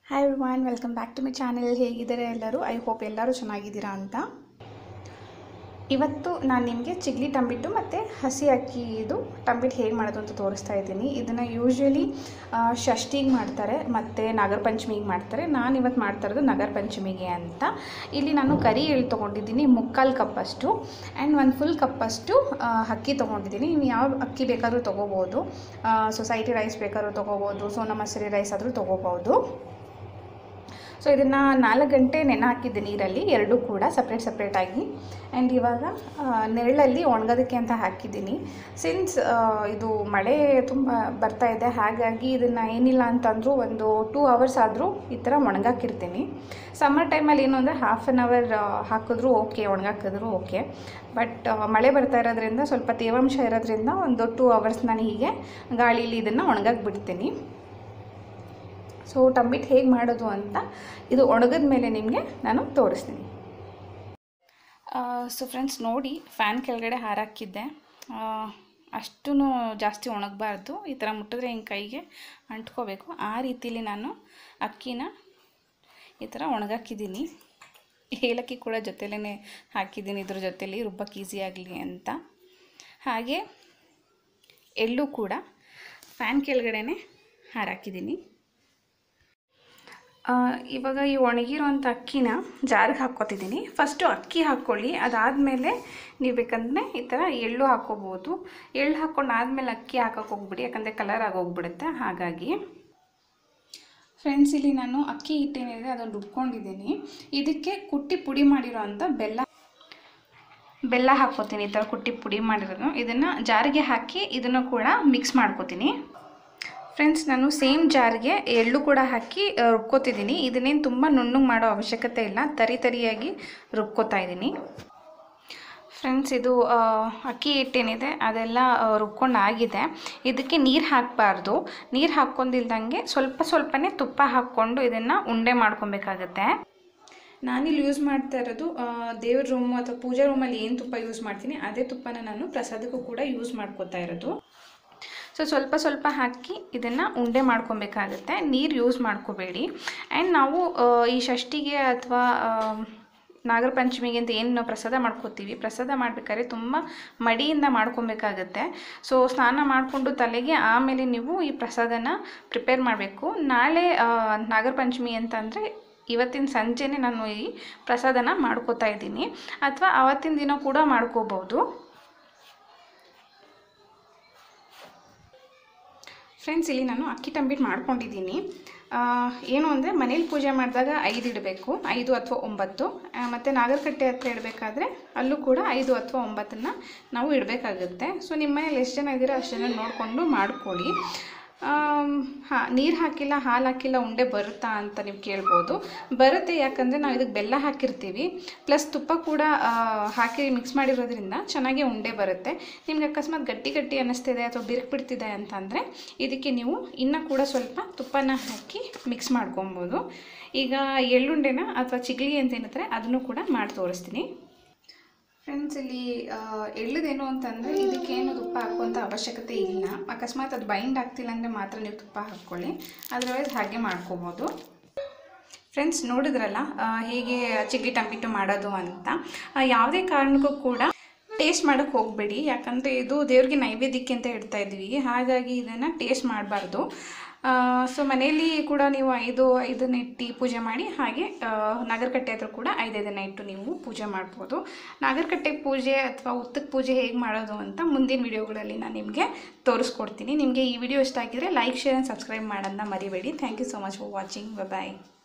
hi everyone welcome back to my channel ಹೇಗಿದ್ದಾರೆ ಎಲ್ಲರೂ I hope ಎಲ್ಲರೂ ಚೆನ್ನಾಗಿದ್ದೀರಾ ಅಂತ ಇವತ್ತು ನಾನು ನಿಮಗೆ ಚಿಗ್ಲಿ ಟಂಬಿಟ್ಟು ಮತ್ತು ಹಸಿ ಅಕ್ಕಿದು ಟಂಬಿಟ್ಟು ಹೇಗೆ ಮಾಡೋದು ಅಂತ ತೋರಿಸ್ತಾ ಇದ್ದೀನಿ ಇದನ್ನು ಯೂಶ್ವಲಿ ಷಷ್ಠಿಗೆ ಮಾಡ್ತಾರೆ ಮತ್ತು ನಾಗರ ಪಂಚಮಿಗೆ ಮಾಡ್ತಾರೆ ನಾನು ಇವತ್ತು ಮಾಡ್ತಾ ಇರೋದು ನಗರ ಪಂಚಮಿಗೆ ಅಂತ ಇಲ್ಲಿ ನಾನು ಕರಿ ಎಳ್ಳು ತೊಗೊಂಡಿದ್ದೀನಿ ಮುಕ್ಕಾಲು ಕಪ್ಪಷ್ಟು ಆ್ಯಂಡ್ ಒಂದು ಫುಲ್ ಕಪ್ಪಷ್ಟು ಆ, ಅಕ್ಕಿ ತೊಗೊಂಡಿದ್ದೀನಿ ನೀವು ಯಾವ ಅಕ್ಕಿ ಬೇಕಾದರೂ ತೊಗೋಬೋದು ಸೊಸೈಟಿ ರೈಸ್ ಬೇಕಾದ್ರೂ ತೊಗೋಬೋದು ಸೋನಾ ಮಸೂರಿ ರೈಸ್ ಆದರೂ ತೊಗೋಬೋದು ಸೊ ಇದನ್ನು ನಾಲ್ಕು ಗಂಟೆ ನೆನೆ ಹಾಕಿದ್ದೆ ನೀರಲ್ಲಿ ಎರಡೂ ಕೂಡ ಸಪ್ರೇಟ್ ಸಪ್ರೇಟಾಗಿ ಆ್ಯಂಡ್ ಇವಾಗ ಆ, ನೆರಳಲ್ಲಿ ಒಣಗೋದಕ್ಕೆ ಅಂತ ಹಾಕಿದ್ದೀನಿ ಸಿನ್ಸ್ ಇದು ಮಳೆ ತುಂಬ ಬರ್ತಾ ಇದೆ ಹಾಗಾಗಿ ಇದನ್ನು ಏನಿಲ್ಲ ಅಂತಂದರೂ ಒಂದು ಟೂ ಅವರ್ಸ್ ಆದರೂ ಈ ಥರ ಒಣಗಾಕಿರ್ತೀನಿ ಸಮ್ಮರ್ ಟೈಮಲ್ಲಿ ಏನು ಅಂದರೆ ಹಾಫ್ ಆನ್ ಅವರ್ ಹಾಕಿದ್ರೂ ಓಕೆ ಒಣಗಾಕಿದ್ರು ಓಕೆ ಬಟ್ ಮಳೆ ಬರ್ತಾ ಇರೋದ್ರಿಂದ ಸ್ವಲ್ಪ ತೇವಾಂಶ ಇರೋದ್ರಿಂದ ಒಂದು ಟೂ ಅವರ್ಸ್ ನಾನು ಹೀಗೆ ಗಾಳೀಲಿ ಇದನ್ನು ಒಣಗಾಕ್ ಬಿಡ್ತೀನಿ ಸೊ ಟಂಬಿಟ್ ಹೇಗೆ ಮಾಡೋದು ಅಂತ ಇದು ಒಣಗಿದ ಮೇಲೆ ನಿಮಗೆ ನಾನು ತೋರಿಸ್ತೀನಿ ಸೊ ಫ್ರೆಂಡ್ಸ್ ನೋಡಿ ಫ್ಯಾನ್ ಕೆಳಗಡೆ ಹಾರಾಕಿದ್ದೆ ಅಷ್ಟೂ ಜಾಸ್ತಿ ಒಣಗಬಾರ್ದು ಈ ಥರ ಮುಟ್ಟಿದ್ರೆ ಹಿಂಗೆ ಕೈಗೆ ಅಂಟ್ಕೋಬೇಕು ಆ ರೀತಿಲಿ ನಾನು ಅಕ್ಕಿನ ಈ ಥರ ಒಣಗಾಕಿದ್ದೀನಿ ಏಲಕ್ಕಿ ಕೂಡ ಜೊತೆಲೇ ಹಾಕಿದ್ದೀನಿ ಇದ್ರ ಜೊತೆಲಿ ರುಬ್ಬಕ್ಕೆ ಈಸಿ ಆಗಲಿ ಅಂತ ಹಾಗೆ ಎಳ್ಳು ಕೂಡ ಫ್ಯಾನ್ ಕೆಳಗಡೆನೆ ಹಾರಾಕಿದ್ದೀನಿ ಆ, ಇವಾಗ ಈ ಒಣಗಿರೋಂಥ ಅಕ್ಕಿನ ಜಾರಿಗೆ ಹಾಕ್ಕೊತಿದ್ದೀನಿ ಫಸ್ಟು ಅಕ್ಕಿ ಹಾಕ್ಕೊಳ್ಳಿ ಅದಾದಮೇಲೆ ನೀವು ಬೇಕಂದರೆ ಈ ಥರ ಎಳ್ಳು ಹಾಕ್ಕೋಬೋದು ಎಳ್ಳು ಹಾಕ್ಕೊಂಡು ಆದಮೇಲೆ ಅಕ್ಕಿ ಹಾಕೋಕೆ ಹೋಗ್ಬಿಡಿ ಯಾಕಂದರೆ ಕಲರ್ ಆಗೋಗ್ಬಿಡುತ್ತೆ ಹಾಗಾಗಿ ಫ್ರೆಂಡ್ಸ್ ಇಲ್ಲಿ ನಾನು ಅಕ್ಕಿ ಹಿಟ್ಟೇನಿದೆ ಅದನ್ನು ರುಬ್ಕೊಂಡಿದ್ದೀನಿ ಇದಕ್ಕೆ ಕುಟ್ಟಿ ಪುಡಿ ಮಾಡಿರೋ ಅಂಥ ಬೆಲ್ಲ ಬೆಲ್ಲ ಹಾಕ್ಕೋತೀನಿ ಈ ಥರ ಕುಟ್ಟಿ ಪುಡಿ ಮಾಡಿರೋದು ಇದನ್ನು ಜಾರಿಗೆ ಹಾಕಿ ಇದನ್ನು ಕೂಡ ಮಿಕ್ಸ್ ಮಾಡ್ಕೋತೀನಿ ಫ್ರೆಂಡ್ಸ್ ನಾನು ಸೇಮ್ ಜಾರ್ಗೆ ಎಳ್ಳು ಕೂಡ ಹಾಕಿ ಆ, ರುಬ್ಕೋತಿದ್ದೀನಿ ಇದನ್ನೇನು ತುಂಬ ನುಣ್ಣಗೆ ಮಾಡೋ ಅವಶ್ಯಕತೆ ಇಲ್ಲ ತರಿ ತರಿಯಾಗಿ ರುಬ್ಕೋತಾ ಇದ್ದೀನಿ ಫ್ರೆಂಡ್ಸ್ ಇದು ಆ, ಅಕ್ಕಿ ಹಿಟ್ಟೇನಿದೆ ಅದೆಲ್ಲ ಆ, ರುಬ್ಕೊಂಡು ಆಗಿದೆ ಇದಕ್ಕೆ ನೀರು ಹಾಕಬಾರ್ದು ನೀರು ಹಾಕ್ಕೊಂಡಿಲ್ದಂಗೆ ಸ್ವಲ್ಪ ಸ್ವಲ್ಪನೇ ತುಪ್ಪ ಹಾಕ್ಕೊಂಡು ಇದನ್ನು ಉಂಡೆ ಮಾಡ್ಕೊಬೇಕಾಗತ್ತೆ ನಾನಿಲ್ಲಿ ಯೂಸ್ ಮಾಡ್ತಾ ಇರೋದು ಆ, ದೇವ್ರ ರೂಮು ಅಥವಾ ಪೂಜಾ ರೂಮಲ್ಲಿ ಏನು ತುಪ್ಪ ಯೂಸ್ ಮಾಡ್ತೀನಿ ಅದೇ ತುಪ್ಪನ ನಾನು ಪ್ರಸಾದಕ್ಕೂ ಕೂಡ ಯೂಸ್ ಮಾಡ್ಕೋತಾ ಇರೋದು ಸೊ ಸ್ವಲ್ಪ ಸ್ವಲ್ಪ ಹಾಕಿ ಇದನ್ನು ಉಂಡೆ ಮಾಡ್ಕೊಬೇಕಾಗತ್ತೆ ನೀರು ಯೂಸ್ ಮಾಡ್ಕೋಬೇಡಿ ಆ್ಯಂಡ್ ನಾವು ಆ, ಈ ಷಷ್ಠಿಗೆ ಅಥವಾ ನಾಗರ ಪಂಚಮಿಗೆ ಅಂತ ಏನು ನಾವು ಪ್ರಸಾದ ಮಾಡ್ಕೋತೀವಿ ಪ್ರಸಾದ ಮಾಡಬೇಕಾದ್ರೆ ತುಂಬ ಮಡಿಯಿಂದ ಮಾಡ್ಕೊಬೇಕಾಗತ್ತೆ ಸೊ ಸ್ನಾನ ಮಾಡಿಕೊಂಡು ತಲೆಗೆ ಆಮೇಲೆ ನೀವು ಈ ಪ್ರಸಾದನ ಪ್ರಿಪೇರ್ ಮಾಡಬೇಕು ನಾಳೆ ಆ, ನಾಗರ ಪಂಚಮಿ ಅಂತಂದರೆ ಇವತ್ತಿನ ಸಂಜೆನೇ ನಾನು ಈ ಪ್ರಸಾದನ ಮಾಡ್ಕೋತಾ ಇದ್ದೀನಿ ಅಥವಾ ಆವತ್ತಿನ ದಿನ ಕೂಡ ಮಾಡ್ಕೋಬೋದು ಫ್ರೆಂಡ್ಸ್ ಇಲ್ಲಿ ನಾನು ಅಕ್ಕಿ ಟಂಬಿಟ್ ಮಾಡ್ಕೊಂಡಿದ್ದೀನಿ ಆ, ಏನು ಅಂದರೆ ಮನೇಲಿ ಪೂಜೆ ಮಾಡಿದಾಗ ಐದು ಇಡಬೇಕು ಐದು ಅಥವಾ ಒಂಬತ್ತು ಆ, ಮತ್ತು ನಾಗರಕಟ್ಟೆ ಹತ್ರ ಇಡಬೇಕಾದ್ರೆ ಅಲ್ಲೂ ಕೂಡ ಐದು ಅಥವಾ ಒಂಬತ್ತನ್ನು ನಾವು ಇಡಬೇಕಾಗುತ್ತೆ ಸೊ ನಿಮ್ಮ ಮನೇಲಿ ಎಷ್ಟು ಜನ ಇದ್ದೀರೋ ಅಷ್ಟು ಜನ ನೋಡಿಕೊಂಡು ಮಾಡ್ಕೊಳ್ಳಿ ಹಾಂ ನೀರು ಹಾಕಿಲ್ಲ ಹಾಲು ಹಾಕಿಲ್ಲ ಉಂಡೆ ಬರುತ್ತಾ ಅಂತ ನೀವು ಕೇಳ್ಬೋದು ಬರುತ್ತೆ ಯಾಕಂದರೆ ನಾವು ಇದಕ್ಕೆ ಬೆಲ್ಲ ಹಾಕಿರ್ತೀವಿ ಪ್ಲಸ್ ತುಪ್ಪ ಕೂಡ ಆ, ಹಾಕಿ ಮಿಕ್ಸ್ ಮಾಡಿರೋದ್ರಿಂದ ಚೆನ್ನಾಗಿ ಉಂಡೆ ಬರುತ್ತೆ ನಿಮ್ಗೆ ಅಕಸ್ಮಾತ್ ಗಟ್ಟಿ ಗಟ್ಟಿ ಅನ್ನಿಸ್ತಿದೆ ಅಥವಾ ಬಿರುಕು ಬಿಡ್ತಿದೆ ಅಂತಂದರೆ ಇದಕ್ಕೆ ನೀವು ಇನ್ನೂ ಕೂಡ ಸ್ವಲ್ಪ ತುಪ್ಪನ ಹಾಕಿ ಮಿಕ್ಸ್ ಮಾಡ್ಕೊಬೋದು ಈಗ ಎಳ್ಳುಂಡೆನ ಅಥವಾ ಚಿಗ್ಲಿ ಅಂತ ಏನಂತಾರೆ ಅದನ್ನು ಕೂಡ ಮಾಡಿ ತೋರಿಸ್ತೀನಿ ಫ್ರೆಂಡ್ಸ್ ಇಲ್ಲಿ ಆ, ಎಳ್ಳುದೇನು ಅಂತಂದರೆ ಇದಕ್ಕೇನು ತುಪ್ಪ ಹಾಕುವಂಥ ಅವಶ್ಯಕತೆ ಇಲ್ಲ ಅಕಸ್ಮಾತ್ ಅದು ಬೈಂಡ್ ಆಗ್ತಿಲ್ಲ ಅಂದರೆ ಮಾತ್ರ ನೀವು ತುಪ್ಪ ಹಾಕ್ಕೊಳ್ಳಿ ಅದರ್ವೈಸ್ ಹಾಗೆ ಮಾಡ್ಕೋಬೋದು ಫ್ರೆಂಡ್ಸ್ ನೋಡಿದ್ರಲ್ಲ ಆ, ಹೇಗೆ ಚಿಗ್ಲಿ ಟಂಬಿಟ್ಟು ಮಾಡೋದು ಅಂತ ಆ, ಯಾವುದೇ ಕಾರಣಕ್ಕೂ ಕೂಡ ಟೇಸ್ಟ್ ಮಾಡೋಕ್ಕೆ ಹೋಗಬೇಡಿ ಯಾಕಂದರೆ ಇದು ದೇವ್ರಿಗೆ ನೈವೇದ್ಯಕ್ಕೆ ಅಂತ ಇಡ್ತಾ ಇದ್ವಿ ಹಾಗಾಗಿ ಇದನ್ನು ಟೇಸ್ಟ್ ಮಾಡಬಾರ್ದು ಸೊ ಮನೆಯಲ್ಲಿ ಕೂಡ ನೀವು ಐದು ಐದನ್ನ ಇಟ್ಟು ಪೂಜೆ ಮಾಡಿ ಹಾಗೆ ಆ, ನಾಗರಕಟ್ಟೆ ಹತ್ರ ಕೂಡ ಐದೈದನ್ನ ಇಟ್ಟು ನೀವು ಪೂಜೆ ಮಾಡ್ಬೋದು ನಾಗರಕಟ್ಟೆ ಪೂಜೆ ಅಥವಾ ಉತ್ತಕ್ಕೆ ಪೂಜೆ ಹೇಗೆ ಮಾಡೋದು ಅಂತ ಮುಂದಿನ ವಿಡಿಯೋಗಳಲ್ಲಿ ನಾನು ನಿಮಗೆ ತೋರಿಸ್ಕೊಡ್ತೀನಿ ನಿಮಗೆ ಈ ವಿಡಿಯೋ ಇಷ್ಟ ಆಗಿದ್ರೆ ಲೈಕ್ ಶೇರ್ ಆ್ಯಂಡ್ ಸಬ್ಸ್ಕ್ರೈಬ್ ಮಾಡೋದನ್ನ ಮರಿಬೇಡಿ thank you so much for watching bye